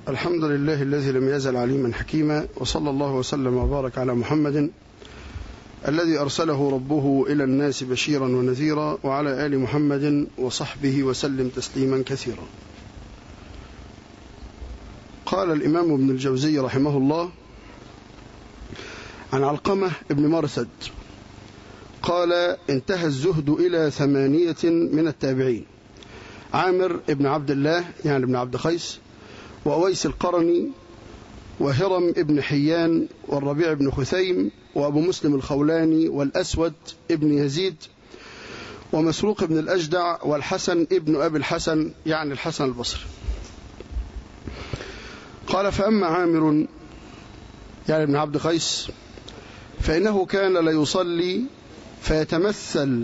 الحمد لله الذي لم يزل عليما حكيما وصلى الله وسلم وبارك على محمد الذي أرسله ربه إلى الناس بشيرا ونذيرا وعلى آل محمد وصحبه وسلم تسليما كثيرا قال الإمام ابن الجوزي رحمه الله عن علقمة ابن مرثد قال انتهى الزهد إلى ثمانية من التابعين عامر ابن عبد الله يعني ابن عبد قيس وأويس القرني وهرم ابن حيان والربيع بن خثيم وأبو مسلم الخولاني والأسود ابن يزيد ومسروق ابن الأجدع والحسن ابن أبي الحسن يعني الحسن البصري قال فأما عامر يعني ابن عبد قيس فإنه كان ليصلي فيتمثل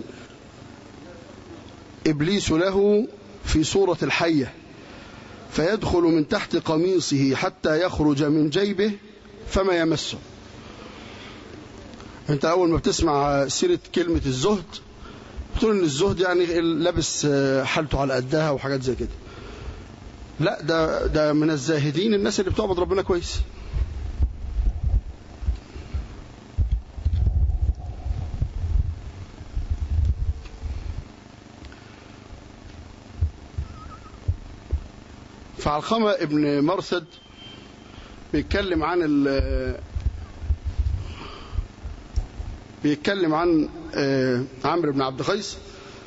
إبليس له في صورة الحية فيدخل من تحت قميصه حتى يخرج من جيبه فما يمسه انت اول ما بتسمع سيرة كلمة الزهد بتقول ان الزهد يعني لابس حالته على قدها وحاجات زي كده لا ده ده من الزاهدين الناس اللي بتعبد ربنا كويس فعلقمة ابن مرثد بيتكلم عن ال بيتكلم عن عمرو بن عبد قيس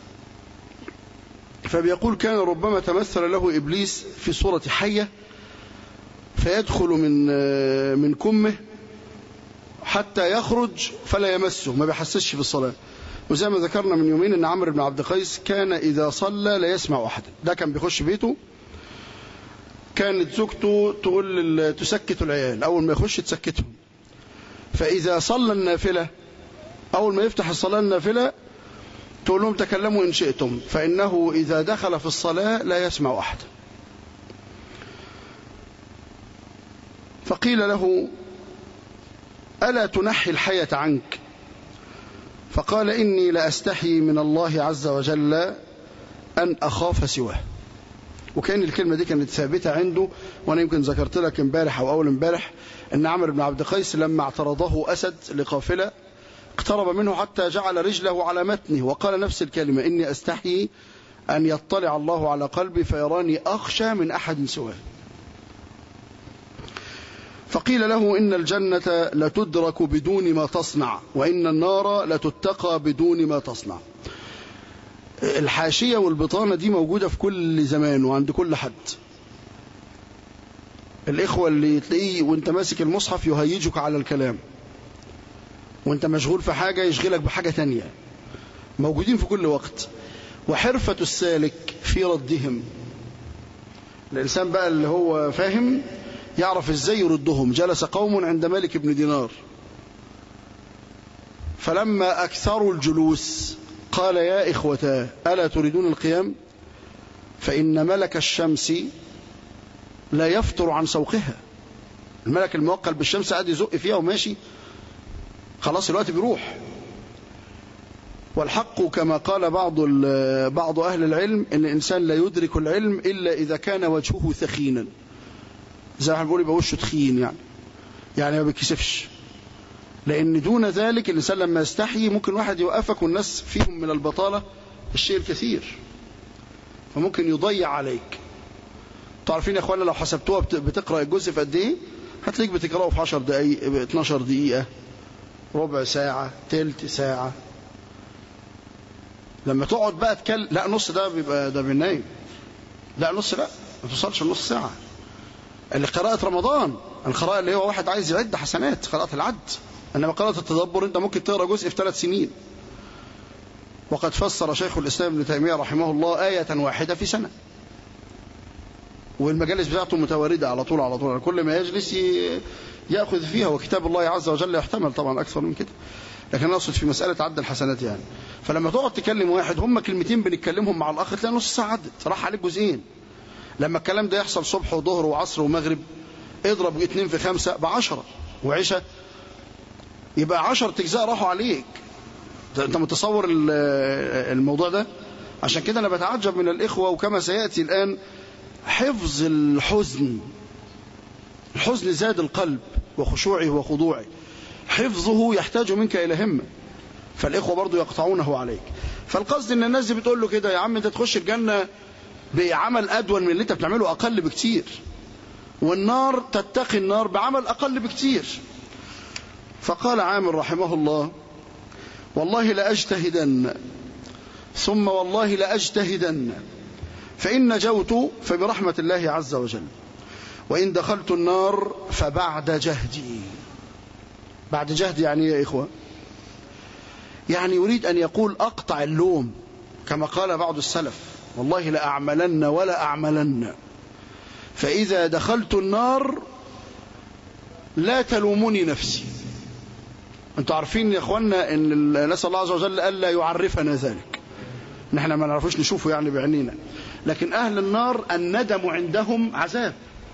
فبيقول كان ربما تمثل له إبليس في صورة حية فيدخل من من كمه حتى يخرج فلا يمسه ما بيحسسش بالصلاة وزي ما ذكرنا من يومين ان عمرو بن عبد قيس كان إذا صلى لا يسمع أحدا ده كان بيخش بيته كانت زوجته تقول تسكت العيال أول ما يخش تسكتهم فإذا صلى النافلة أول ما يفتح الصلاة النافلة تقول لهم تكلموا إن شئتم فإنه إذا دخل في الصلاة لا يسمع أحد فقيل له ألا تنحي الحية عنك فقال إني لأستحي من الله عز وجل أن أخاف سواه وكان الكلمة دي كانت ثابتة عنده وأنا يمكن ذكرت لك امبارح أو أول امبارح أن عمرو بن عبد قيس لما اعترضه أسد لقافلة اقترب منه حتى جعل رجله على متنه وقال نفس الكلمة إني أستحي أن يطلع الله على قلبي فيراني أخشى من أحد سواه فقيل له إن الجنة لتدرك بدون ما تصنع وإن النار لتتقى بدون ما تصنع الحاشية والبطانة دي موجودة في كل زمان وعند كل حد الإخوة اللي تلاقيه وانت ماسك المصحف يهيجك على الكلام وانت مشغول في حاجة يشغلك بحاجة تانية موجودين في كل وقت وحرفة السالك في ردهم الإنسان بقى اللي هو فاهم يعرف ازاي يردهم جلس قوم عند مالك بن دينار فلما أكثروا الجلوس قال يا إخوتا ألا تريدون القيام فإن ملك الشمس لا يفتر عن سوقها الملك الموكل بالشمس قاعد يزق فيها وماشي خلاص الوقت بيروح والحق كما قال بعض بعض أهل العلم إن الإنسان لا يدرك العلم إلا إذا كان وجهه ثخينا زي ما بنقول يبقى وشه تخين يعني يعني ما بيكسفش لأن دون ذلك الإنسان لما يستحيي ممكن واحد يوقفك والناس فيهم من البطالة الشيء الكثير فممكن يضيع عليك تعرفين يا أخوانا لو حسبتوها بتقرأ الجزء في قد إيه هتلاقيك بتقرأه في 10 دقايق 12 دقيقة ربع ساعة تلت ساعة لما تقعد بقى تكلم لا نص ده بيبقى ده بالنايم لا نص لا ما توصلش لنص ساعة اللي قراءة رمضان القراءة اللي هو واحد عايز يعد حسنات قراءة العد إنما قراءة التدبر أنت ممكن تقرأ جزء في ثلاث سنين وقد فسر شيخ الإسلام ابن تيمية رحمه الله آية واحدة في سنة والمجالس بتاعته متواردة على طول على طول كل ما يجلس يأخذ فيها وكتاب الله عز وجل يحتمل طبعا أكثر من كده لكن أنا أقصد في مسألة عد الحسنات يعني فلما تقعد تكلم واحد هم كلمتين بنتكلمهم مع الأخ تلاقي نص ساعة عدت راح عليك جزئين لما الكلام ده يحصل صبح وظهر وعصر ومغرب اضرب اتنين في خمسة بعشرة وعشاء يبقى عشر تجزاء راحوا عليك انت متصور الموضوع ده عشان كده انا بتعجب من الاخوة وكما سيأتي الان حفظ الحزن الحزن زاد القلب وخشوعه وخضوعه حفظه يحتاج منك إلى همة فالإخوة برضو يقطعونه عليك فالقصد ان الناس دي بتقول له كده يا عم انت تخش الجنة بعمل أدون من اللي انت بتعمله أقل بكتير والنار تتقي النار بعمل أقل بكتير فقال عامر رحمه الله والله لأجتهدن ثم والله لأجتهدن فإن نجوت فبرحمة الله عز وجل وإن دخلت النار فبعد جهدي بعد جهد يعني يا إخوة يعني يريد أن يقول أقطع اللوم كما قال بعض السلف والله لأعملن ولا أعملن فإذا دخلت النار لا تلومني نفسي انتوا عارفين يا اخوانا ان نسال الله عز وجل الا يعرفنا ذلك نحن ما نعرفوش نشوفه يعني بعينينا لكن اهل النار الندم عندهم عذاب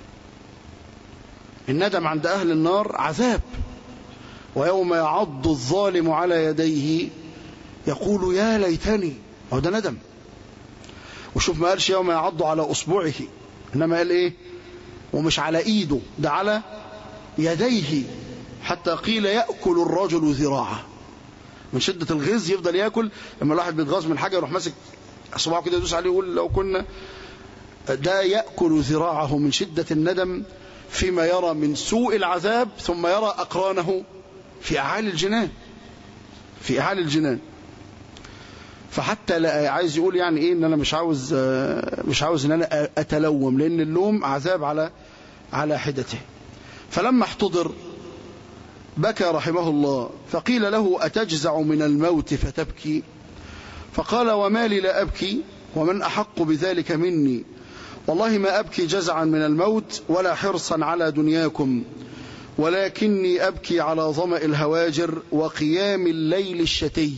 الندم عند اهل النار عذاب ويوم يعض الظالم على يديه يقول يا ليتني هو ده ندم وشوف ما قالش يوم يعض على اصبعه انما قال ايه ومش على ايده ده على يديه حتى قيل يأكل الرجل ذراعه من شدة الغز يفضل يأكل لما الواحد بيتغاظ من حاجة يروح ماسك صباعه كده يدوس عليه يقول لو كنا ده يأكل ذراعه من شدة الندم فيما يرى من سوء العذاب ثم يرى أقرانه في أعالي الجنان في أعالي الجنان فحتى لا عايز يقول يعني ايه ان انا مش عاوز مش عاوز ان انا اتلوم لان اللوم عذاب على على حدته فلما احتضر بكى رحمه الله فقيل له أتجزع من الموت فتبكي فقال وما لي لا أبكي ومن أحق بذلك مني والله ما أبكي جزعا من الموت ولا حرصا على دنياكم ولكني أبكي على ظمأ الهواجر وقيام الليل الشتي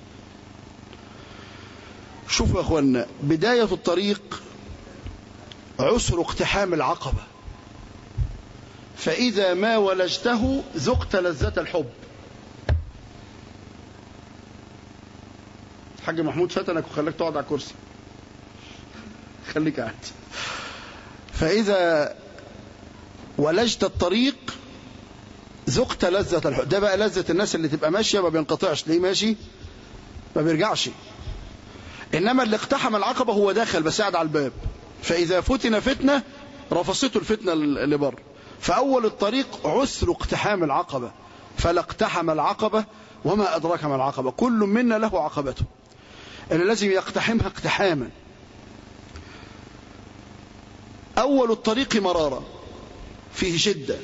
شوفوا يا أخوانا بداية الطريق عسر اقتحام العقبة فإذا ما ولجته ذقت لذة الحب الحاج محمود فتنك وخلاك تقعد على الكرسي خليك قاعد فإذا ولجت الطريق ذقت لذة الحب ده بقى لذة الناس اللي تبقى ماشية ما بينقطعش ليه ماشي ما بيرجعش إنما اللي اقتحم العقبة هو داخل بس قاعد على الباب فإذا فتن فتنة رفصته الفتنة اللي بره فأول الطريق عسر اقتحام العقبة فلا اقتحم العقبة وما أدرك ما العقبة كل منا له عقبته اللي لازم يقتحمها اقتحاما أول الطريق مرارة فيه شدة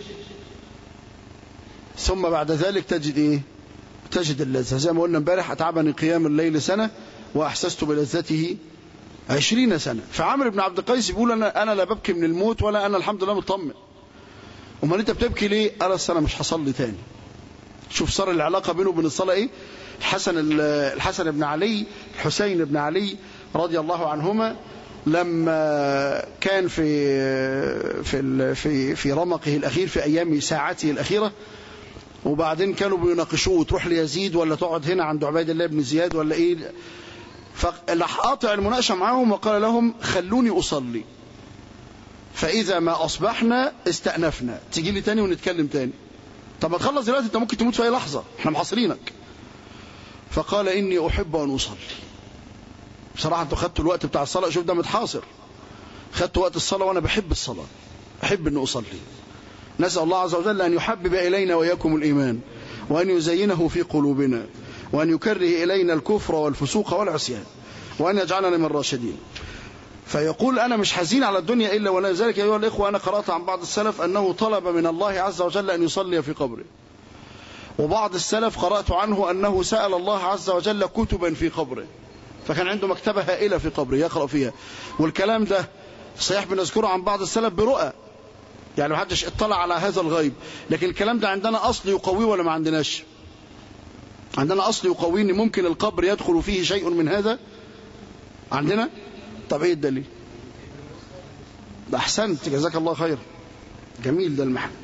ثم بعد ذلك تجد إيه تجد اللذة زي ما قلنا امبارح أتعبني قيام الليل سنة وأحسست بلذته عشرين سنة فعمر بن عبد القيس بيقول أنا, أنا لا ببكي من الموت ولا أنا الحمد لله مطمن امال انت بتبكي ليه قال انا مش هصلي تاني شوف صار العلاقة بينه وبين الصلاة ايه الحسن الحسن بن علي الحسين بن علي رضي الله عنهما لما كان في في في في رمقه الاخير في ايام ساعته الاخيره وبعدين كانوا بيناقشوه تروح ليزيد ولا تقعد هنا عند عبيد الله بن زياد ولا ايه فراح قاطع المناقشه معاهم وقال لهم خلوني اصلي فإذا ما أصبحنا استأنفنا تيجي لي تاني ونتكلم تاني طب ما تخلص دلوقتي انت ممكن تموت في أي لحظة احنا محاصرينك فقال إني أحب أن أصلي بصراحة انتوا خدتوا الوقت بتاع الصلاة شوف ده متحاصر خدت وقت الصلاة وأنا بحب الصلاة أحب أن أصلي نسأل الله عز وجل أن يحبب إلينا وإياكم الإيمان وأن يزينه في قلوبنا وأن يكره إلينا الكفر والفسوق والعصيان وأن يجعلنا من الراشدين فيقول أنا مش حزين على الدنيا إلا ولا ذلك أيها الإخوة أنا قرأت عن بعض السلف أنه طلب من الله عز وجل أن يصلي في قبره وبعض السلف قرأت عنه أنه سأل الله عز وجل كتبا في قبره فكان عنده مكتبة هائلة في قبره يقرأ فيها والكلام ده صحيح بنذكره عن بعض السلف برؤى يعني محدش اطلع على هذا الغيب لكن الكلام ده عندنا أصل يقويه ولا ما عندناش عندنا أصل يقويه ان ممكن القبر يدخل فيه شيء من هذا عندنا طب ايه الدليل ده احسنت جزاك الله خير جميل ده المحمول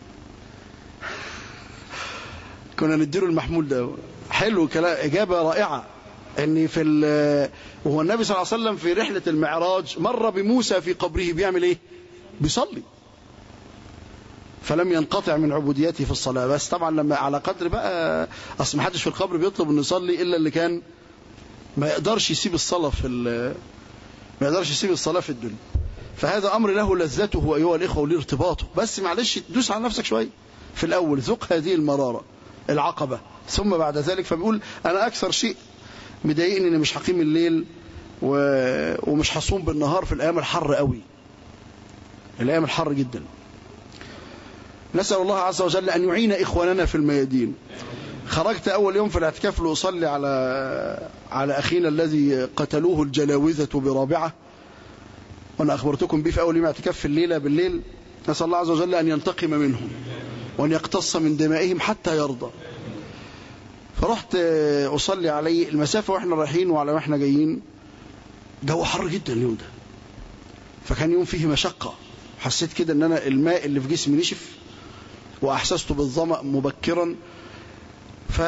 كنا نديله المحمول ده حلو كلام اجابه رائعه ان في وهو النبي صلى الله عليه وسلم في رحله المعراج مر بموسى في قبره بيعمل ايه بيصلي فلم ينقطع من عبوديته في الصلاة بس طبعا لما على قدر بقى أصل ما حدش في القبر بيطلب أن يصلي إلا اللي كان ما يقدرش يسيب الصلاة في ما يقدرش يسيب الصلاة في الدنيا فهذا أمر له لذته أيها الإخوة وليه ارتباطه بس معلش دوس على نفسك شوية في الأول ذوق هذه المرارة العقبة ثم بعد ذلك فبيقول أنا أكثر شيء مضايقني أني مش هقيم الليل و... ومش هصوم بالنهار في الأيام الحر قوي الأيام الحر جدا نسأل الله عز وجل أن يعين إخواننا في الميادين خرجت أول يوم في الاعتكاف لأصلي على على أخينا الذي قتلوه الجلاوذة برابعة وأنا أخبرتكم به في أول يوم اعتكاف في الليلة بالليل نسأل الله عز وجل أن ينتقم منهم وأن يقتص من دمائهم حتى يرضى فرحت أصلي عليه المسافة وإحنا رايحين وعلى ما إحنا جايين جو حر جدا اليوم ده فكان يوم فيه مشقة حسيت كده ان انا الماء اللي في جسمي نشف واحسست بالظمأ مبكرا ف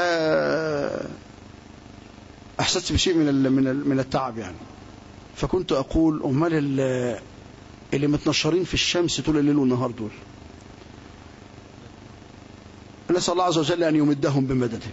احسست بشيء من من من التعب يعني فكنت اقول امال اللي متنشرين في الشمس طول الليل والنهار دول نسال الله عز وجل ان يمدهم بمدده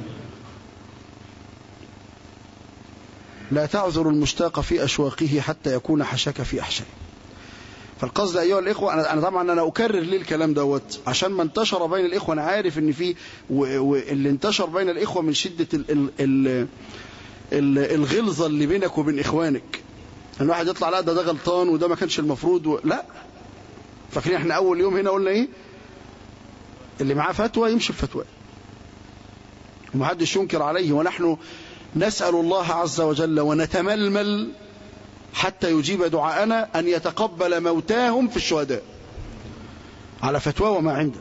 لا تعذر المشتاق في أشواقه حتى يكون حشاك في أحشائه فالقصد أيها الإخوة أنا, أنا طبعا أنا أكرر ليه الكلام دوت عشان ما انتشر بين الإخوة أنا عارف إن في واللي انتشر بين الإخوة من شدة ال ال ال ال الغلظة اللي بينك وبين إخوانك أن واحد يطلع لا ده ده غلطان وده ما كانش المفروض و... لا فاكرين احنا أول يوم هنا قلنا إيه اللي معاه فتوى يمشي بفتوى ومحدش ينكر عليه ونحن نسأل الله عز وجل ونتململ حتى يجيب دعاءنا أن يتقبل موتاهم في الشهداء على فتوى وما عنده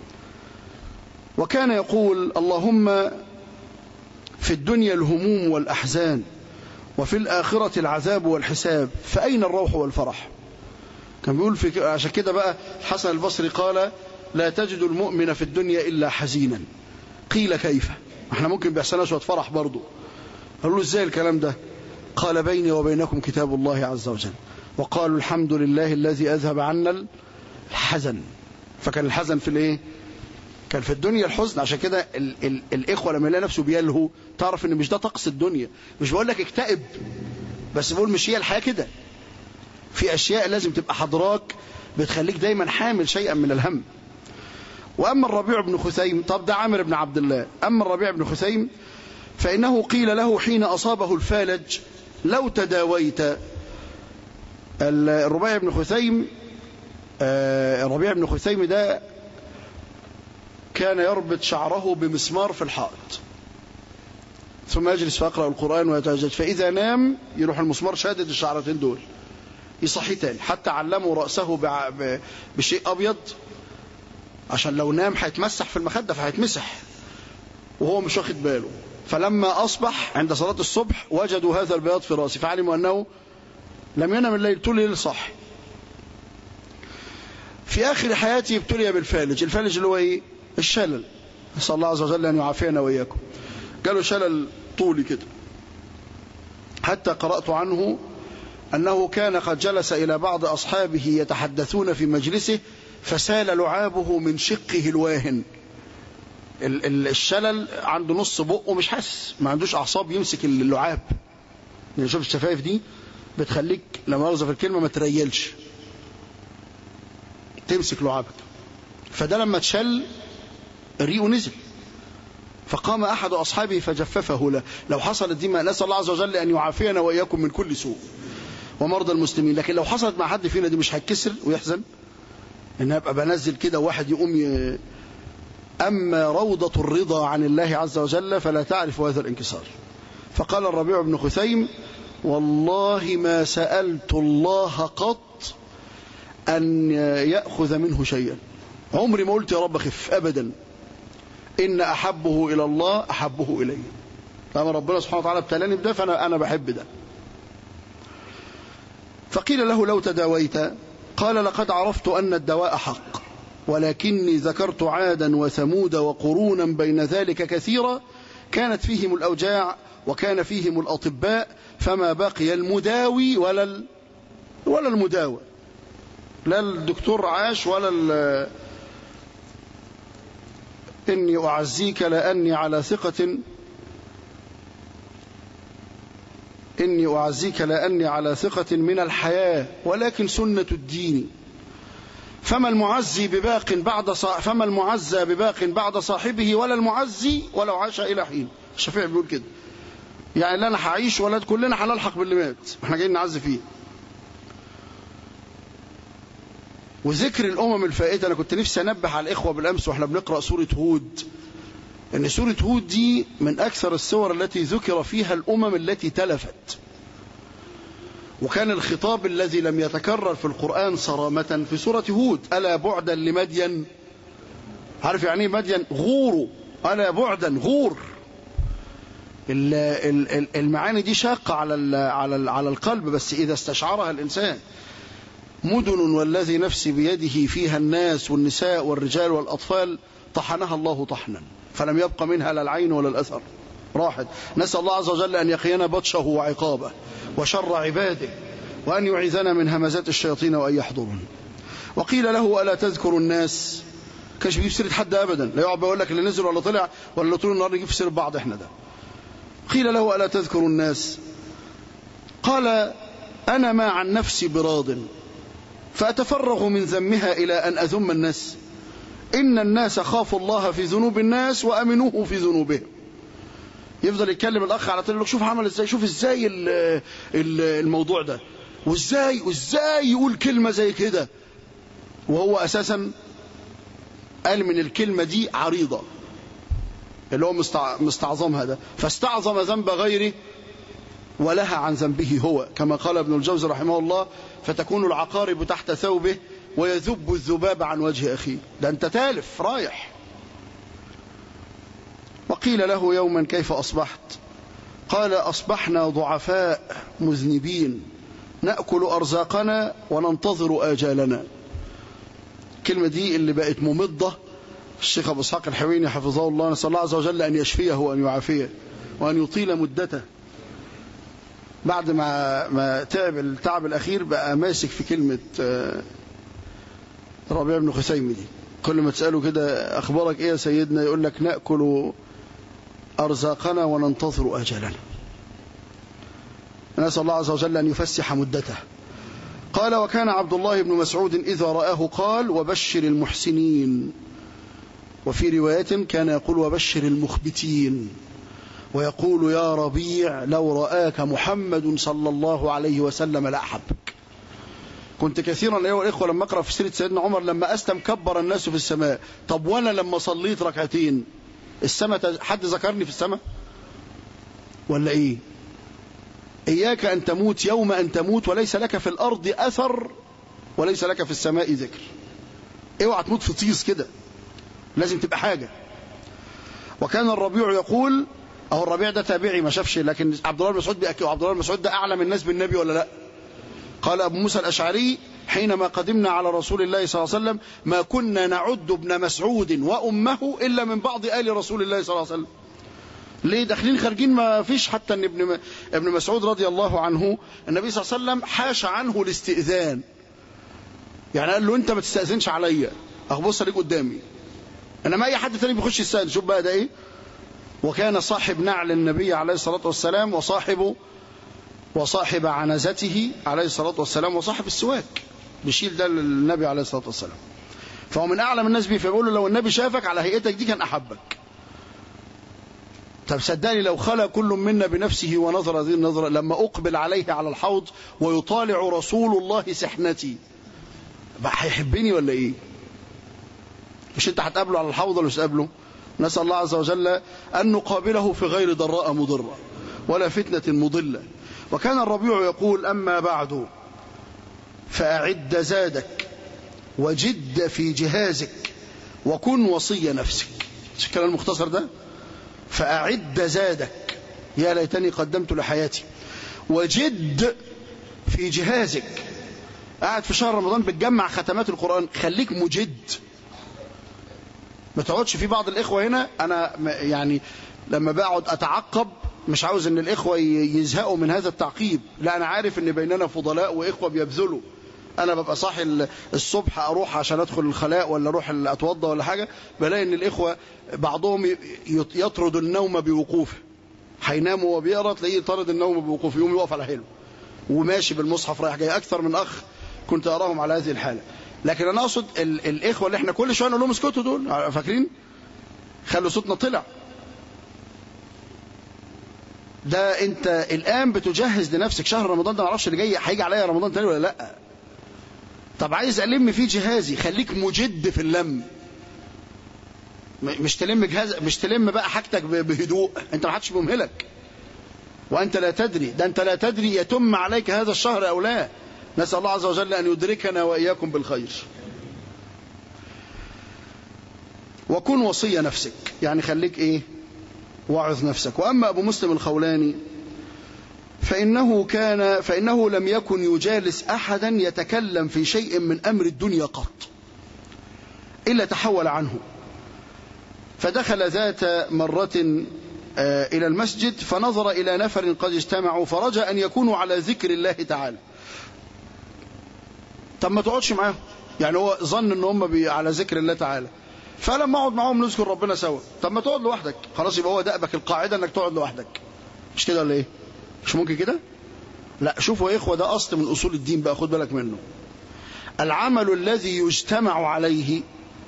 وكان يقول اللهم في الدنيا الهموم والأحزان وفي الآخرة العذاب والحساب فأين الروح والفرح كان بيقول في عشان كده بقى حسن البصري قال لا تجد المؤمن في الدنيا إلا حزينا قيل كيف احنا ممكن بيحسنا شوية فرح برضه قالوا له ازاي الكلام ده قال بيني وبينكم كتاب الله عز وجل وقالوا الحمد لله الذي أذهب عنا الحزن فكان الحزن في الايه كان في الدنيا الحزن عشان كده ال ال الإخوة لما يلاقي نفسه بيلهو تعرف ان مش ده طقس الدنيا مش بقول لك اكتئب بس بقول مش هي الحياة كده في أشياء لازم تبقى حضراك بتخليك دايما حامل شيئا من الهم وأما الربيع بن خثيم طب ده عامر بن عبد الله أما الربيع بن خثيم فإنه قيل له حين أصابه الفالج لو تداويت الربيع بن خثيم الربيع بن خثيم ده كان يربط شعره بمسمار في الحائط ثم يجلس فيقرأ القرآن ويتهجد فإذا نام يروح المسمار شادد الشعرتين دول يصحي تاني حتى علموا رأسه بشيء أبيض عشان لو نام هيتمسح في المخدة فهيتمسح وهو مش واخد باله فلما أصبح عند صلاة الصبح وجدوا هذا البياض في رأسه فعلموا أنه لم ينم الليل طول الليل صح في آخر حياته ابتلي بالفالج الفالج اللي هو إيه الشلل نسأل الله عز وجل أن يعافينا وإياكم قالوا شلل طولي كده حتى قرأت عنه أنه كان قد جلس إلى بعض أصحابه يتحدثون في مجلسه فسال لعابه من شقه الواهن الشلل عنده نص بقه مش حاسس ما عندوش اعصاب يمسك اللعاب يعني شوف الشفايف دي بتخليك لما مؤاخذه في الكلمه ما تريلش تمسك لعابك فده لما اتشل ريقه نزل فقام احد اصحابه فجففه له لو حصلت دي ما نسال الله عز وجل ان يعافينا واياكم من كل سوء ومرضى المسلمين لكن لو حصلت مع حد فينا دي مش هيتكسر ويحزن ان ابقى بنزل كده وواحد يقوم ي... أما روضة الرضا عن الله عز وجل فلا تعرف هذا الانكسار فقال الربيع بن خثيم والله ما سألت الله قط أن يأخذ منه شيئا عمري ما قلت يا رب خف أبدا إن أحبه إلى الله أحبه إلي فأما ربنا سبحانه وتعالى ابتلاني بده فأنا أنا بحب ده فقيل له لو تداويت قال لقد عرفت أن الدواء حق ولكني ذكرت عادا وثمود وقرونا بين ذلك كثيرا كانت فيهم الأوجاع وكان فيهم الأطباء فما بقي المداوي ولا ال... ولا المداوى لا الدكتور عاش ولا ال... إني أعزيك لأني على ثقة إني أعزيك لأني على ثقة من الحياة ولكن سنة الدين فما المعزي بباق بعد صا... فما المعزى بباق بعد صاحبه ولا المعزي ولو عاش إلى حين الشافعي بيقول كده يعني لا أنا هعيش ولا كلنا هنلحق باللي مات احنا جايين نعزي فيه وذكر الأمم الفائتة أنا كنت نفسي أنبه على الإخوة بالأمس وإحنا بنقرأ سورة هود أن سورة هود دي من أكثر السور التي ذكر فيها الأمم التي تلفت وكان الخطاب الذي لم يتكرر في القرآن صرامة في سورة هود ألا بعدا لمدين عارف يعني ايه مدين غوروا ألا بعدا غور المعاني دي شاقة على على على القلب بس إذا استشعرها الإنسان مدن والذي نفسي بيده فيها الناس والنساء والرجال والأطفال طحنها الله طحنا فلم يبق منها لا العين ولا الأثر راحت نسأل الله عز وجل أن يقينا بطشه وعقابه وشر عباده وأن يعيذنا من همزات الشياطين وأن يحضرون وقيل له ألا تذكر الناس كانش بيجيب سيرة حد أبدا لا يقعد بيقول لك اللي نزل ولا طلع ولا طول النهار نجيب سيرة بعض احنا ده قيل له ألا تذكر الناس قال أنا ما عن نفسي براض فأتفرغ من ذمها إلى أن أذم الناس إن الناس خافوا الله في ذنوب الناس وأمنوه في ذنوبهم يفضل يتكلم الأخ على طول شوف عمل إزاي شوف إزاي الموضوع ده وإزاي وإزاي يقول كلمة زي كده وهو أساسا قال من الكلمة دي عريضة اللي هو مستعظمها ده فاستعظم ذنب غيره ولها عن ذنبه هو كما قال ابن الجوزي رحمه الله فتكون العقارب تحت ثوبه ويذب الذباب عن وجه أخيه ده أنت تالف رايح وقيل له يوما كيف أصبحت قال أصبحنا ضعفاء مذنبين نأكل أرزاقنا وننتظر آجالنا الكلمة دي اللي بقت ممضة الشيخ أبو إسحاق الحويني حفظه الله نسأل الله عز وجل أن يشفيه وأن يعافيه وأن يطيل مدته بعد ما ما تعب التعب الأخير بقى ماسك في كلمة ربيع بن خثيم دي كل ما تسأله كده أخبارك إيه يا سيدنا يقول لك نأكل أرزاقنا وننتظر أجلنا نسأل الله عز وجل أن يفسح مدته قال وكان عبد الله بن مسعود إذا رآه قال وبشر المحسنين وفي رواية كان يقول وبشر المخبتين ويقول يا ربيع لو رآك محمد صلى الله عليه وسلم لأحبك كنت كثيرا أيها الإخوة لما أقرأ في سيرة سيدنا عمر لما أسلم كبر الناس في السماء طب وأنا لما صليت ركعتين السماء حد ذكرني في السماء ولا إيه إياك أن تموت يوم أن تموت وليس لك في الأرض أثر وليس لك في السماء ذكر اوعى تموت في طيس كده لازم تبقى حاجة وكان الربيع يقول أهو الربيع ده تابعي ما شافش لكن عبد الله بن مسعود بيأكد عبد الله بن مسعود ده أعلم الناس بالنبي ولا لا قال أبو موسى الأشعري حينما قدمنا على رسول الله صلى الله عليه وسلم ما كنا نعد ابن مسعود وأمه إلا من بعض آل رسول الله صلى الله عليه وسلم ليه داخلين خارجين ما فيش حتى ان ابن ابن مسعود رضي الله عنه النبي صلى الله عليه وسلم حاش عنه الاستئذان يعني قال له انت ما تستأذنش عليا اخبص ليك قدامي انما اي حد تاني بيخش يستأذن شوف بقى ده ايه وكان صاحب نعل النبي عليه الصلاة والسلام وصاحب وصاحب عنزته عليه الصلاة والسلام وصاحب السواك بيشيل ده للنبي عليه الصلاة والسلام فهو من أعلم الناس بيه فيقول له لو النبي شافك على هيئتك دي كان أحبك طب صدقني لو خلى كل منا بنفسه ونظر هذه النظرة لما أقبل عليه على الحوض ويطالع رسول الله سحنتي هيحبني ولا إيه مش أنت هتقابله على الحوض ولا مش تقابله نسأل الله عز وجل أن نقابله في غير ضراء مضرة ولا فتنة مضلة وكان الربيع يقول أما بعد فأعد زادك وجد في جهازك وكن وصي نفسك مش الكلام المختصر ده فأعد زادك يا ليتني قدمت لحياتي وجد في جهازك قاعد في شهر رمضان بتجمع ختمات القرآن خليك مجد ما تقعدش في بعض الإخوة هنا أنا يعني لما بقعد أتعقب مش عاوز ان الإخوة يزهقوا من هذا التعقيب لا أنا عارف ان بيننا فضلاء وإخوة بيبذلوا انا ببقى صاحي الصبح اروح عشان ادخل الخلاء ولا اروح اتوضى ولا حاجه بلاقي ان الاخوه بعضهم يطرد النوم بوقوفه هينام وهو بيقرا تلاقيه طرد النوم بوقوفه يقوم يقف على حيله وماشي بالمصحف رايح جاي اكثر من اخ كنت اراهم على هذه الحاله لكن انا اقصد ال الاخوه اللي احنا كل شويه نقول لهم اسكتوا دول فاكرين خلوا صوتنا طلع ده انت الان بتجهز لنفسك شهر رمضان ده ما اعرفش اللي جاي هيجي عليا رمضان تاني ولا لا طب عايز الم فيه جهازي خليك مجد في اللم مش تلم جهاز مش تلم بقى حاجتك بهدوء انت ما حدش بيمهلك وانت لا تدري ده انت لا تدري يتم عليك هذا الشهر او لا نسال الله عز وجل ان يدركنا واياكم بالخير وكن وصي نفسك يعني خليك ايه واعظ نفسك واما ابو مسلم الخولاني فانه كان فانه لم يكن يجالس احدا يتكلم في شيء من امر الدنيا قط الا تحول عنه فدخل ذات مرة إلى المسجد فنظر إلى نفر قد اجتمعوا فرجى أن يكونوا على ذكر الله تعالى طب ما تقعدش معاهم يعني هو ظن ان هم على ذكر الله تعالى فلما اقعد معاهم نذكر ربنا سوا طب ما تقعد لوحدك خلاص يبقى هو دأبك القاعدة انك تقعد لوحدك مش كده ولا ايه مش ممكن كده لا شوفوا يا اخوه ده اصل من اصول الدين بقى خد بالك منه العمل الذي يجتمع عليه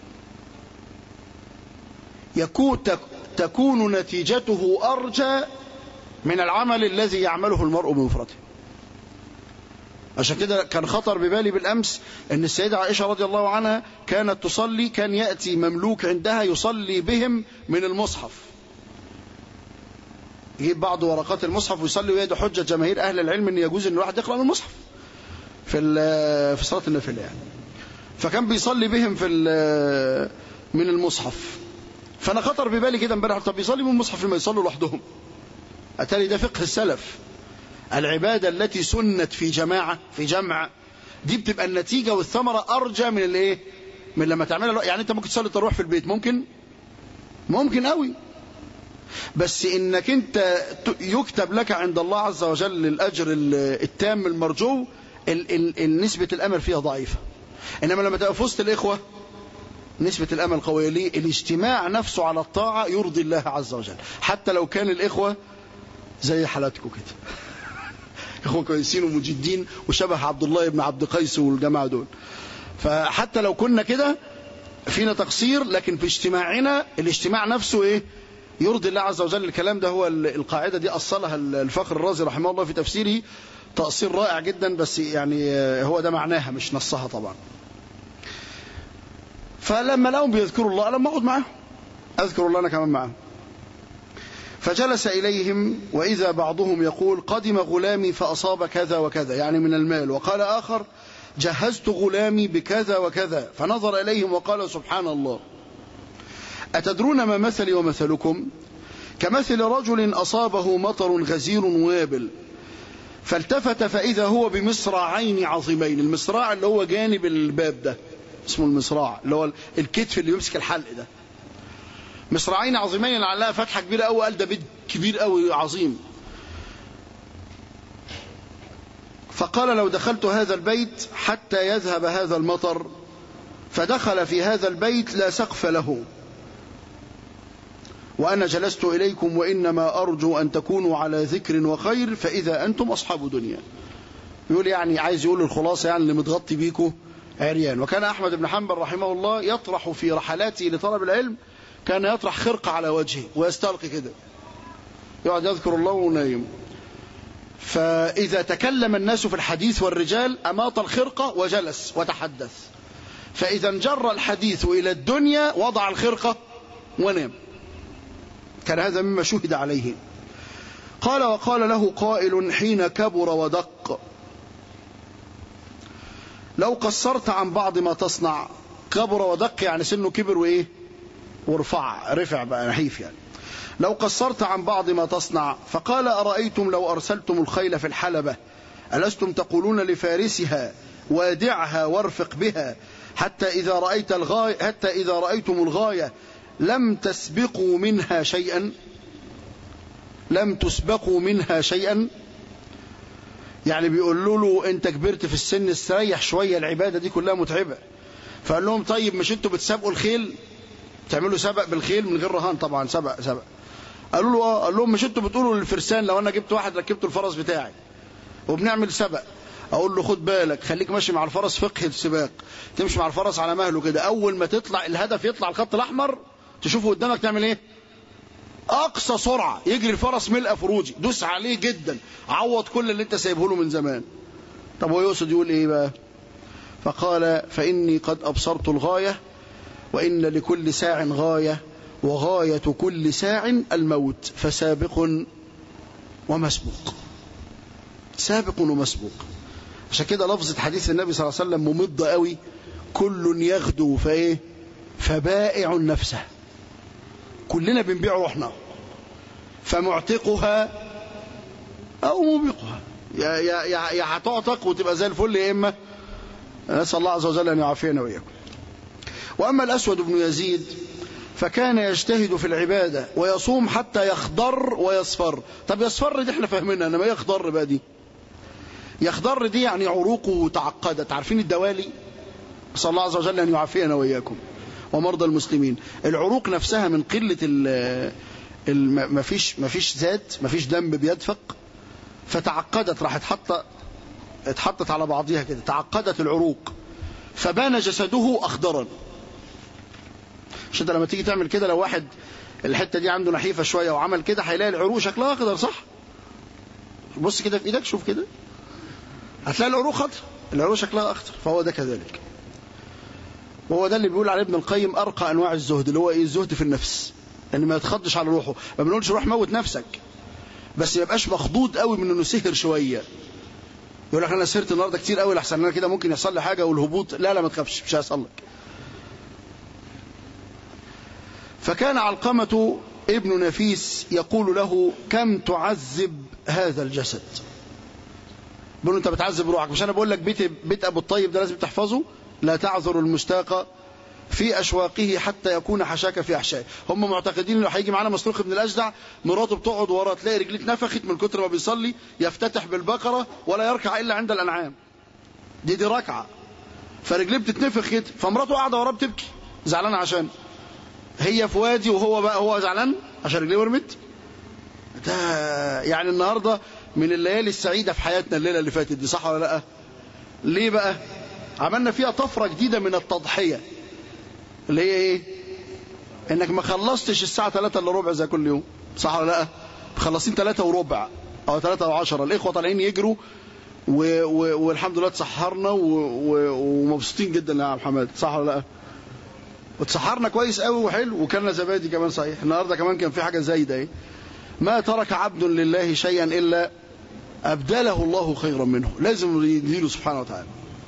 يكون تكون نتيجته أرجى من العمل الذي يعمله المرء بمفرده عشان كده كان خطر ببالي بالأمس أن السيدة عائشة رضي الله عنها كانت تصلي كان يأتي مملوك عندها يصلي بهم من المصحف يجيب بعض ورقات المصحف ويصلي ويدي حجة جماهير أهل العلم أن يجوز أن الواحد يقرأ من المصحف في في صلاة النافلة يعني فكان بيصلي بهم في من المصحف فانا خطر ببالي كده امبارح طب يصلي من المصحف لما يصلوا لوحدهم اتاري ده فقه السلف العبادة التي سنت في جماعة في جمع دي بتبقى النتيجة والثمرة أرجى من الايه من لما تعملها يعني انت ممكن تصلي تروح في البيت ممكن ممكن قوي بس انك انت يكتب لك عند الله عز وجل الأجر التام المرجو ال ال نسبة الأمل فيها ضعيفة إنما لما تبقى في وسط الإخوة نسبة الأمل قوية ليه الاجتماع نفسه على الطاعة يرضي الله عز وجل حتى لو كان الإخوة زي حالاتكم كده إخوة كويسين ومجدين وشبه عبد الله بن عبد قيس والجماعة دول فحتى لو كنا كده فينا تقصير لكن في اجتماعنا الاجتماع نفسه ايه يرضي الله عز وجل الكلام ده هو القاعدة دي أصلها الفخر الرازي رحمه الله في تفسيره تأصيل رائع جدا بس يعني هو ده معناها مش نصها طبعا فلما لهم بيذكروا الله لما اقعد معاهم اذكر الله انا كمان معاهم فجلس اليهم واذا بعضهم يقول قدم غلامي فاصاب كذا وكذا يعني من المال وقال اخر جهزت غلامي بكذا وكذا فنظر اليهم وقال سبحان الله اتدرون ما مثلي ومثلكم كمثل رجل اصابه مطر غزير وابل فالتفت فاذا هو بمصراعين عظيمين المصراع اللي هو جانب الباب ده اسمه المصراع اللي هو الكتف اللي يمسك الحلق ده مصراعين عظيمين لعلها فتحه كبيره قوي قال ده بيت كبير قوي عظيم فقال لو دخلت هذا البيت حتى يذهب هذا المطر فدخل في هذا البيت لا سقف له وأنا جلست إليكم وإنما أرجو أن تكونوا على ذكر وخير فإذا أنتم أصحاب دنيا يقول يعني عايز يقول الخلاصة يعني اللي متغطي بيكم عريان وكان أحمد بن حنبل رحمه الله يطرح في رحلاته لطلب العلم كان يطرح خرقة على وجهه ويستلقي كده يقعد يذكر الله ونايم فإذا تكلم الناس في الحديث والرجال أماط الخرقة وجلس وتحدث فإذا انجر الحديث إلى الدنيا وضع الخرقة ونام كان هذا مما شهد عليه قال وقال له قائل حين كبر ودق لو قصرت عن بعض ما تصنع كبر ودق يعني سنه كبر وإيه ورفع رفع بقى نحيف يعني لو قصرت عن بعض ما تصنع فقال أرأيتم لو أرسلتم الخيل في الحلبة ألستم تقولون لفارسها وادعها وارفق بها حتى إذا رأيت الغاية حتى إذا رأيتم الغاية لم تسبقوا منها شيئا لم تسبقوا منها شيئا يعني بيقولوا له انت كبرت في السن استريح شوية العبادة دي كلها متعبة فقال لهم طيب مش انتوا بتسابقوا الخيل تعملوا سبق بالخيل من غير رهان طبعا سبق سبق قالوا له اه قال لهم مش انتوا بتقولوا للفرسان لو انا جبت واحد ركبته الفرس بتاعي وبنعمل سبق اقول له خد بالك خليك ماشي مع الفرس فقه السباق تمشي مع الفرس على مهله كده اول ما تطلع الهدف يطلع الخط الاحمر تشوفه قدامك تعمل ايه اقصى سرعه يجري الفرس ملء فروجي دوس عليه جدا عوض كل اللي انت سايبه له من زمان طب هو يقصد يقول ايه بقى فقال فاني قد ابصرت الغايه وان لكل ساع غايه وغايه كل ساع الموت فسابق ومسبوق سابق ومسبوق عشان كده لفظة حديث النبي صلى الله عليه وسلم ممضة قوي كل يغدو فايه فبائع نفسه كلنا بنبيع روحنا فمعتقها او موبقها يا يا يا يا هتعتق وتبقى زي الفل يا اما نسال الله عز وجل ان يعافينا واياكم واما الاسود بن يزيد فكان يجتهد في العباده ويصوم حتى يخضر ويصفر طب يصفر دي احنا فاهمينها انما يخضر بقى دي يخضر دي يعني عروقه تعقدت عارفين الدوالي نسال الله عز وجل ان يعافينا واياكم ومرضى المسلمين العروق نفسها من قله ال ما فيش ما فيش زاد ما فيش دم بيدفق فتعقدت راح اتحط اتحطت على بعضها كده تعقدت العروق فبان جسده اخضرا عشان انت لما تيجي تعمل كده لو واحد الحته دي عنده نحيفه شويه وعمل كده هيلاقي العروق شكلها اخضر صح بص كده في ايدك شوف كده هتلاقي العروق خضر العروق شكلها اخضر فهو ده كذلك وهو ده اللي بيقول عليه ابن القيم ارقى انواع الزهد اللي هو ايه الزهد في النفس ان ما يتخضش على روحه ما بنقولش روح موت نفسك بس ما يبقاش مخضوض قوي من انه سهر شويه يقول لك انا سهرت النهارده كتير قوي لحسن انا كده ممكن يحصل لي حاجه والهبوط لا لا ما تخافش مش هيحصل لك فكان علقمة ابن نفيس يقول له كم تعذب هذا الجسد بيقول له انت بتعذب روحك مش انا بقول لك بيت بيت ابو الطيب ده لازم تحفظه لا تعذر المشتاق في أشواقه حتى يكون حشاك في أحشائه هم معتقدين انه هيجي معانا مسروق بن الأجدع مراته بتقعد وراه تلاقي رجليه اتنفخت من كتر ما بيصلي يفتتح بالبقرة ولا يركع إلا عند الأنعام دي دي ركعة فرجليه بتتنفخ كده فمراته قاعدة وراه بتبكي زعلانة عشان هي في وادي وهو بقى هو زعلان عشان رجليه ورمت ده يعني النهارده من الليالي السعيدة في حياتنا الليلة اللي فاتت دي صح ولا لا ليه بقى عملنا فيها طفرة جديدة من التضحية اللي هي ايه انك ما خلصتش الساعة 3 الا ربع زي كل يوم صح ولا لا مخلصين 3 وربع او 3 و10 الاخوة طالعين يجروا و... و... والحمد لله اتسحرنا و... و... ومبسوطين جدا يا عم حماد صح ولا لا واتسحرنا كويس قوي وحلو وكلنا زبادي كمان صحيح النهارده كمان كان في حاجة زايدة ايه ما ترك عبد لله شيئا الا ابدله الله خيرا منه لازم يديله سبحانه وتعالى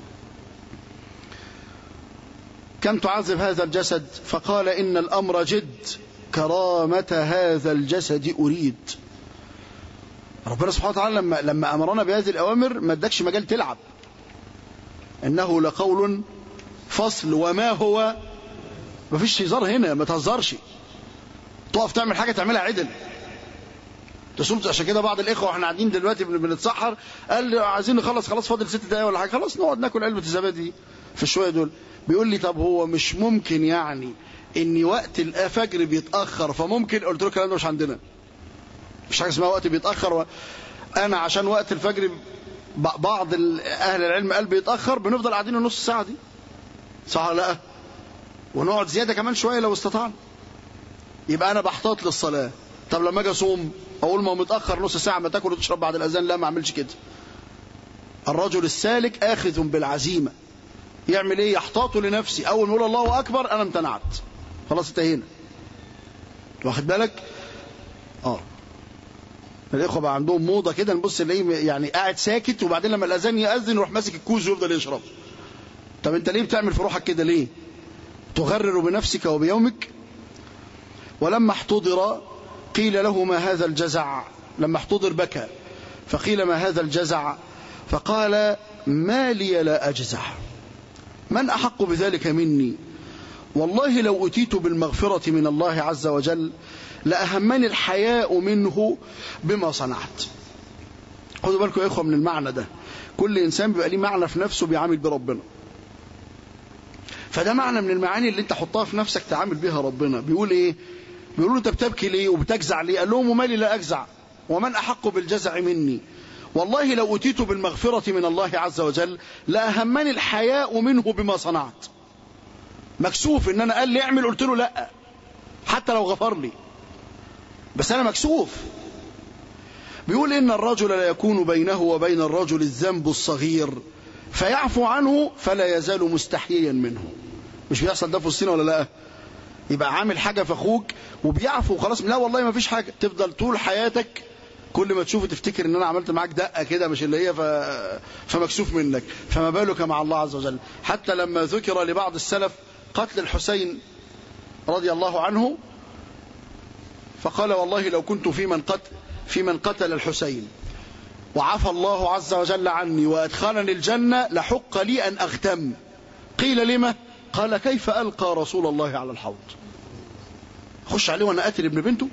كم تعذب هذا الجسد فقال إن الأمر جد كرامة هذا الجسد أريد ربنا سبحانه وتعالى لما, لما أمرنا بهذه الأوامر ما ادكش مجال تلعب إنه لقول فصل وما هو ما فيش هزار هنا ما تهزرش تقف تعمل حاجة تعملها عدل تصوم عشان كده بعض الإخوة واحنا قاعدين دلوقتي بنتسحر قال عايزين نخلص خلاص فاضل ست دقايق ولا حاجة خلاص نقعد ناكل علبة الزبادي في الشوية دول بيقول لي طب هو مش ممكن يعني ان وقت الفجر بيتاخر فممكن قلت له الكلام ده مش عندنا مش حاجه اسمها وقت بيتاخر و... انا عشان وقت الفجر بعض اهل العلم قال بيتاخر بنفضل قاعدين النص ساعه دي صح ولا لا ونقعد زياده كمان شويه لو استطعنا يبقى انا بحتاط للصلاه طب لما اجي اصوم اقول ما هو متاخر نص ساعه ما تاكل وتشرب بعد الاذان لا ما اعملش كده الرجل السالك اخذ بالعزيمه يعمل ايه يحتاط لنفسي اول ما يقول الله اكبر انا امتنعت خلاص انتهينا واخد بالك اه الاخوه بقى عندهم موضه كده نبص نلاقيه يعني قاعد ساكت وبعدين لما الاذان ياذن يروح ماسك الكوز ويفضل يشرب طب انت ليه بتعمل في روحك كده ليه تغرر بنفسك وبيومك ولما احتضر قيل له ما هذا الجزع لما احتضر بكى فقيل ما هذا الجزع فقال ما لي لا اجزع من أحق بذلك مني والله لو أتيت بالمغفرة من الله عز وجل لأهمني الحياء منه بما صنعت خدوا بالكم يا إخوة من المعنى ده كل إنسان بيبقى ليه معنى في نفسه بيعامل بربنا فده معنى من المعاني اللي انت حطها في نفسك تعامل بيها ربنا بيقول ايه بيقولوا انت بتبكي ليه وبتجزع ليه قال لهم ومالي لا اجزع ومن احق بالجزع مني والله لو اتيت بالمغفرة من الله عز وجل لاهمني الحياء منه بما صنعت مكسوف ان انا قال لي اعمل قلت له لا حتى لو غفر لي بس انا مكسوف بيقول ان الرجل لا يكون بينه وبين الرجل الذنب الصغير فيعفو عنه فلا يزال مستحييا منه مش بيحصل ده في الصين ولا لا يبقى عامل حاجة في اخوك وبيعفو وخلاص لا والله ما فيش حاجة تفضل طول حياتك كل ما تشوفه تفتكر ان انا عملت معاك دقة كده مش اللي هي ف... فمكسوف منك فما بالك مع الله عز وجل حتى لما ذكر لبعض السلف قتل الحسين رضي الله عنه فقال والله لو كنت في من قتل في من قتل الحسين وعفى الله عز وجل عني وأدخلني الجنة لحق لي أن أغتم قيل لما قال كيف ألقى رسول الله على الحوض خش عليه وأنا قاتل ابن بنته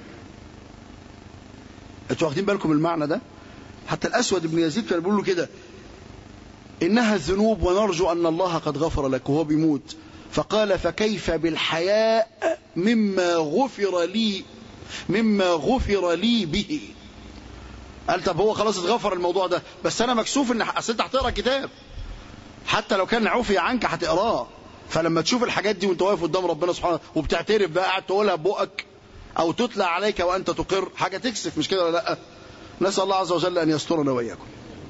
انتوا واخدين بالكم المعنى ده حتى الأسود بن يزيد كان بيقول له كده إنها الذنوب ونرجو أن الله قد غفر لك وهو بيموت فقال فكيف بالحياء مما غفر لي مما غفر لي به قال طب هو خلاص اتغفر الموضوع ده بس انا مكسوف ان اصل انت هتقرا كتاب حتى لو كان عفي عنك هتقراه فلما تشوف الحاجات دي وانت واقف قدام ربنا سبحانه وبتعترف بقى قاعد تقولها ببقك او تتلى عليك وانت تقر حاجه تكسف مش كده ولا لا نسال الله عز وجل ان يسترنا واياكم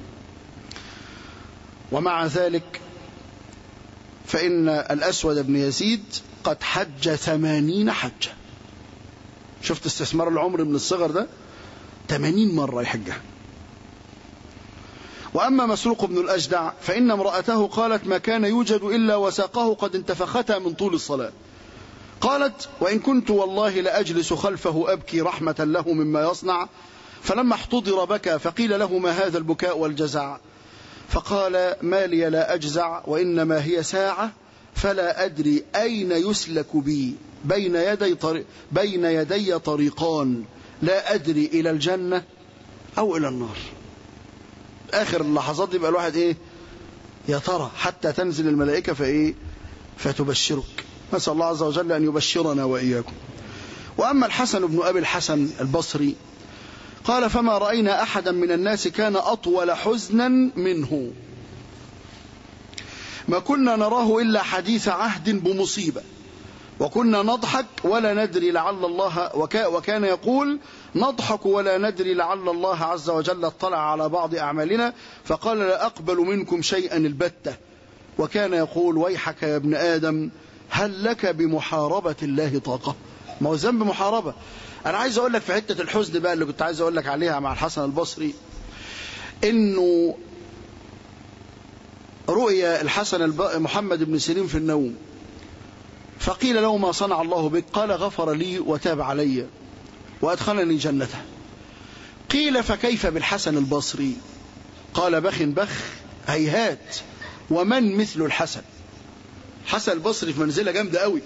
ومع ذلك فان الاسود بن يزيد قد حج ثمانين حجه شفت استثمار العمر من الصغر ده 80 مرة يحجها وأما مسروق بن الأجدع فإن امرأته قالت ما كان يوجد إلا وساقه قد انتفختا من طول الصلاة قالت وإن كنت والله لأجلس خلفه أبكي رحمة له مما يصنع فلما احتضر بكى فقيل له ما هذا البكاء والجزع فقال ما لي لا أجزع وإنما هي ساعة فلا أدري أين يسلك بي بين يدي, طريق بين يدي طريقان لا أدري إلى الجنة أو إلى النار آخر اللحظات يبقى الواحد إيه يا ترى حتى تنزل الملائكة فإيه فتبشرك نسأل الله عز وجل أن يبشرنا وإياكم وأما الحسن بن أبي الحسن البصري قال فما رأينا أحدا من الناس كان أطول حزنا منه ما كنا نراه إلا حديث عهد بمصيبة وكنا نضحك ولا ندري لعل الله وكان يقول نضحك ولا ندري لعل الله عز وجل اطلع على بعض أعمالنا فقال لا أقبل منكم شيئا البتة وكان يقول ويحك يا ابن آدم هل لك بمحاربة الله طاقة ما هو ذنب محاربة أنا عايز أقول لك في حتة الحزن بقى اللي كنت عايز أقول لك عليها مع الحسن البصري إنه رؤيا الحسن الب... محمد بن سيرين في النوم فقيل له ما صنع الله بك قال غفر لي وتاب علي وأدخلني جنته قيل فكيف بالحسن البصري قال بخ بخ هيهات ومن مثل الحسن حسن البصري في منزلة جامدة قوي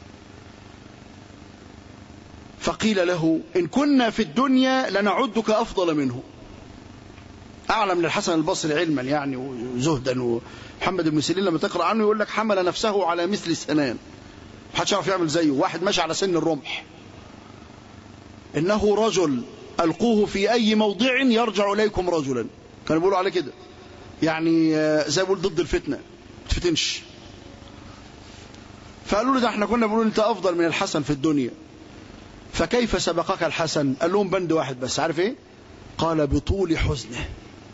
فقيل له إن كنا في الدنيا لنعدك أفضل منه أعلى من الحسن البصري علما يعني وزهدا ومحمد بن سيرين لما تقرأ عنه يقول لك حمل نفسه على مثل السنان محدش يعرف يعمل زيه واحد ماشي على سن الرمح إنه رجل ألقوه في أي موضع يرجع إليكم رجلا كانوا بيقولوا عليه كده يعني زي بقول ضد الفتنة ما تفتنش فقالوا له ده احنا كنا بنقول انت أفضل من الحسن في الدنيا فكيف سبقك الحسن قال لهم بند واحد بس عارف ايه قال بطول حزنه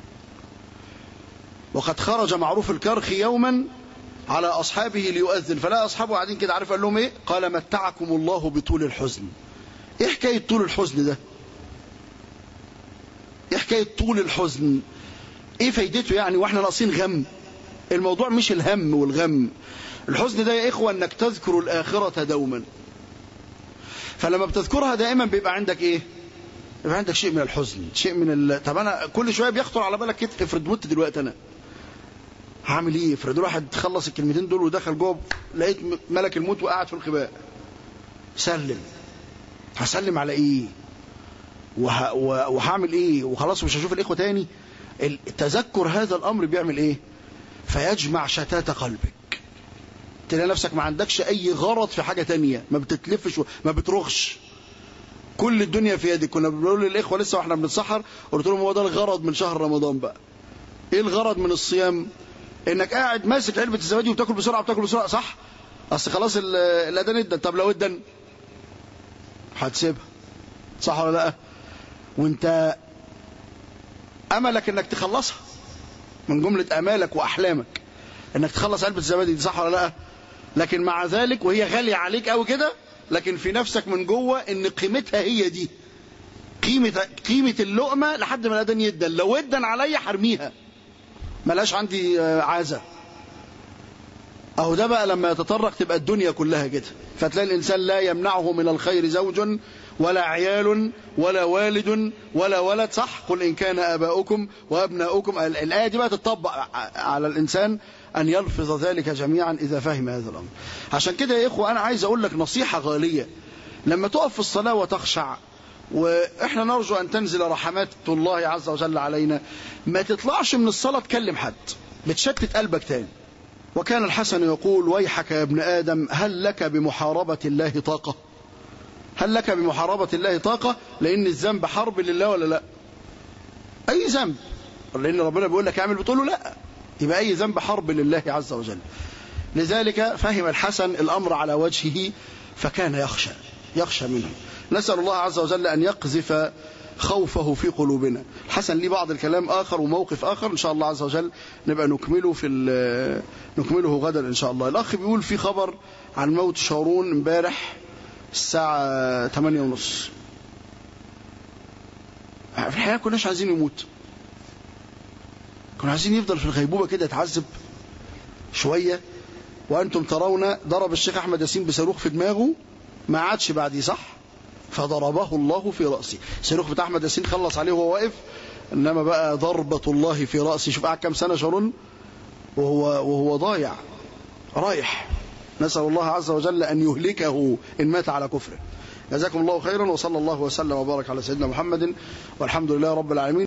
وقد خرج معروف الكرخي يوما على أصحابه ليؤذن فلا أصحابه قاعدين كده عارف قال لهم إيه قال متعكم الله بطول الحزن إيه حكاية طول الحزن ده إيه حكاية طول الحزن إيه فايدته يعني وإحنا ناقصين غم الموضوع مش الهم والغم الحزن ده يا إخوة أنك تذكر الآخرة دوما فلما بتذكرها دائما بيبقى عندك إيه يبقى عندك شيء من الحزن شيء من ال... طب أنا كل شوية بيخطر على بالك كده افرض مت دلوقتي أنا هعمل ايه افرض واحد خلص الكلمتين دول ودخل جوه لقيت ملك الموت وقعد في الخباء سلم هسلم على ايه وه... وهعمل ايه وخلاص مش هشوف الاخوه تاني التذكر هذا الأمر بيعمل إيه فيجمع شتات قلبك تلاقي نفسك ما عندكش أي غرض في حاجة تانية ما بتتلفش ما بترغش كل الدنيا في يدك كنا بنقول للإخوة لسه واحنا بنتسحر قلت لهم هو ده الغرض من شهر رمضان بقى ايه الغرض من الصيام انك قاعد ماسك علبة الزبادي وبتاكل بسرعة بتاكل بسرعة صح اصل خلاص الاذان ادن طب لو ادن هتسيبها صح ولا لا وانت املك انك تخلصها من جملة امالك واحلامك انك تخلص علبة الزبادي دي صح ولا لا لكن مع ذلك وهي غالية عليك قوي كده لكن في نفسك من جوه ان قيمتها هي دي قيمة قيمة اللقمة لحد ما الاذان يدن لو ادن عليا حرميها ملاش عندي عازة اهو ده بقى لما يتطرق تبقى الدنيا كلها كده فتلاقي الانسان لا يمنعه من الخير زوج ولا عيال ولا والد ولا ولد صح قل ان كان اباؤكم وابناؤكم الايه دي بقى تطبق على الانسان ان يلفظ ذلك جميعا اذا فهم هذا الامر عشان كده يا اخوه انا عايز اقول لك نصيحه غاليه لما تقف في الصلاه وتخشع واحنا نرجو ان تنزل رحمات الله عز وجل علينا ما تطلعش من الصلاه تكلم حد بتشتت قلبك تاني وكان الحسن يقول ويحك يا ابن ادم هل لك بمحاربه الله طاقه هل لك بمحاربه الله طاقه لان الذنب حرب لله ولا لا اي ذنب لان ربنا بيقول لك اعمل بتقول له لا يبقى اي ذنب حرب لله عز وجل لذلك فهم الحسن الامر على وجهه فكان يخشى يخشى منه نسأل الله عز وجل أن يقذف خوفه في قلوبنا حسن لي بعض الكلام آخر وموقف آخر إن شاء الله عز وجل نبقى نكمله في نكمله غدا إن شاء الله الأخ بيقول في خبر عن موت شارون امبارح الساعة 8 ونص في الحقيقة كناش عايزين يموت كنا عايزين يفضل في الغيبوبة كده يتعذب شوية وأنتم ترون ضرب الشيخ أحمد ياسين بصاروخ في دماغه ما عادش بعديه صح فضربه الله في رأسه الصاروخ بتاع أحمد ياسين خلص عليه وهو واقف إنما بقى ضربة الله في رأسه شوف قعد كام سنة شارون وهو, وهو ضايع رايح نسأل الله عز وجل أن يهلكه إن مات على كفره جزاكم الله خيرا وصلى الله وسلم وبارك على سيدنا محمد والحمد لله رب العالمين